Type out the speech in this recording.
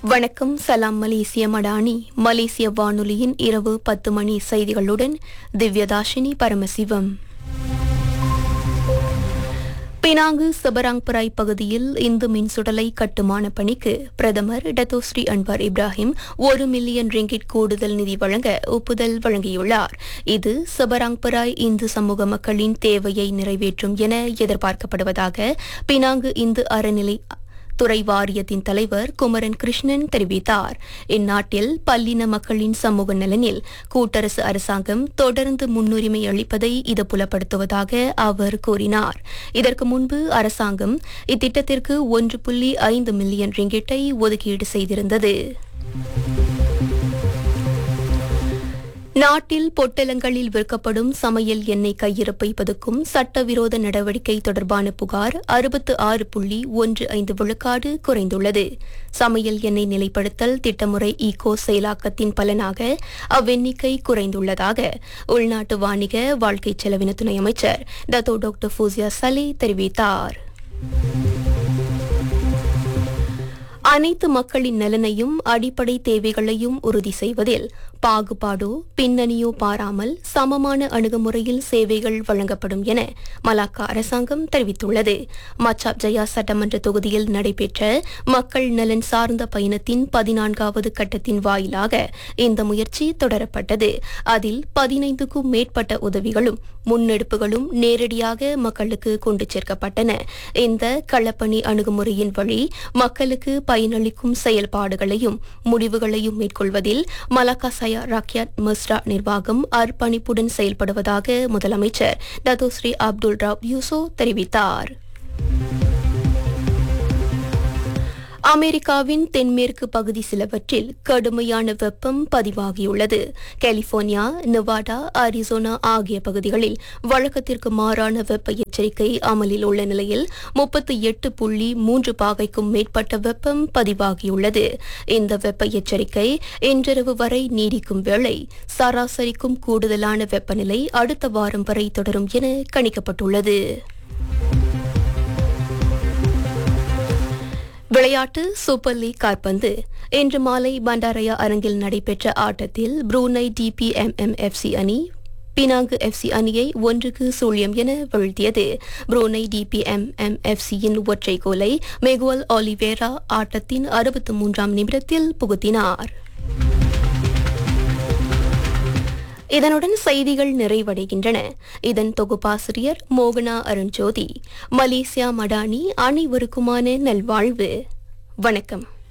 வணக்கம் சலாம் மலேசிய மடானி மலேசிய வானொலியின் இரவு பத்து மணி செய்திகளுடன் திவ்யதாஷினி பரமசிவம் பினாங்கு சபராங்பராய் பகுதியில் இந்து மின்சுடலை கட்டுமான பணிக்கு பிரதமர் டத்தோஸ்ரீ அன்வார் இப்ராஹிம் ஒரு மில்லியன் ரிங்கிட் கூடுதல் நிதி வழங்க ஒப்புதல் வழங்கியுள்ளார் இது சபராங்பராய் இந்து சமூக மக்களின் தேவையை நிறைவேற்றும் என எதிர்பார்க்கப்படுவதாக பினாங்கு இந்து அறநிலை துறை வாரியத்தின் தலைவர் குமரன் கிருஷ்ணன் தெரிவித்தார் இந்நாட்டில் பல்லின மக்களின் சமூக நலனில் கூட்டரசு அரசாங்கம் தொடர்ந்து முன்னுரிமை அளிப்பதை இது புலப்படுத்துவதாக அவர் கூறினார் இதற்கு முன்பு அரசாங்கம் இத்திட்டத்திற்கு ஒன்று புள்ளி ஐந்து மில்லியன் ரிங்கிட்டை ஒதுக்கீடு செய்திருந்தது நாட்டில் பொட்டலங்களில் விற்கப்படும் சமையல் எண்ணெய் கையிருப்பை பதுக்கும் சட்டவிரோத நடவடிக்கை தொடர்பான புகார் அறுபத்து ஆறு புள்ளி ஒன்று ஐந்து விழுக்காடு குறைந்துள்ளது சமையல் எண்ணெய் நிலைப்படுத்தல் திட்டமுறை ஈகோ செயலாக்கத்தின் பலனாக அவ்வெண்ணிக்கை குறைந்துள்ளதாக உள்நாட்டு வாணிக வாழ்க்கை செலவின துணை அமைச்சர் டத்தோ டாக்டர் ஃபூசியா சலே தெரிவித்தார் அனைத்து மக்களின் நலனையும் அடிப்படை தேவைகளையும் உறுதி செய்வதில் பாகுபாடோ பின்னணியோ பாராமல் சமமான அணுகுமுறையில் சேவைகள் வழங்கப்படும் என மலாக்கா அரசாங்கம் தெரிவித்துள்ளது மச்சாப் ஜயா சட்டமன்ற தொகுதியில் நடைபெற்ற மக்கள் நலன் சார்ந்த பயணத்தின் பதினான்காவது கட்டத்தின் வாயிலாக இந்த முயற்சி தொடரப்பட்டது அதில் பதினைந்துக்கும் மேற்பட்ட உதவிகளும் முன்னெடுப்புகளும் நேரடியாக மக்களுக்கு கொண்டு சேர்க்கப்பட்டன இந்த களப்பணி அணுகுமுறையின் வழி மக்களுக்கு பயனளிக்கும் செயல்பாடுகளையும் முடிவுகளையும் மேற்கொள்வதில் மலாக்கா சயா ராக்கியாட் மஸ்ரா நிர்வாகம் அர்ப்பணிப்புடன் செயல்படுவதாக முதலமைச்சர் டத்தோஸ்ரீ அப்துல் ராவ் யூசோ தெரிவித்தார் அமெரிக்காவின் தென்மேற்கு பகுதி சிலவற்றில் கடுமையான வெப்பம் பதிவாகியுள்ளது கலிபோர்னியா நெவாடா அரிசோனா ஆகிய பகுதிகளில் வழக்கத்திற்கு மாறான வெப்ப எச்சரிக்கை அமலில் உள்ள நிலையில் முப்பத்தி எட்டு புள்ளி மூன்று பாகைக்கும் மேற்பட்ட வெப்பம் பதிவாகியுள்ளது இந்த வெப்ப எச்சரிக்கை இன்றிரவு வரை நீடிக்கும் வேளை சராசரிக்கும் கூடுதலான வெப்பநிலை அடுத்த வாரம் வரை தொடரும் என கணிக்கப்பட்டுள்ளது விளையாட்டு சூப்பர் லீக் காற்பந்து இன்று மாலை பண்டாரயா அரங்கில் நடைபெற்ற ஆட்டத்தில் ப்ரூனை டிபிஎம்எம்எஃப்சி அணி பினாங்கு எஃப்சி அணியை ஒன்றுக்கு சூழியம் என வீழ்த்தியது ப்ரூனை டிபிஎம்எம்எஃப்சியின் ஒற்றை கோலை மெகுவல் ஆலிவேரா ஆட்டத்தின் அறுபத்து மூன்றாம் நிமிடத்தில் புகுத்தினார் இதனுடன் செய்திகள் நிறைவடைகின்றன இதன் தொகுப்பாசிரியர் மோகனா அருண்ஜோதி மலேசியா மடானி அனைவருக்குமான நல்வாழ்வு வணக்கம்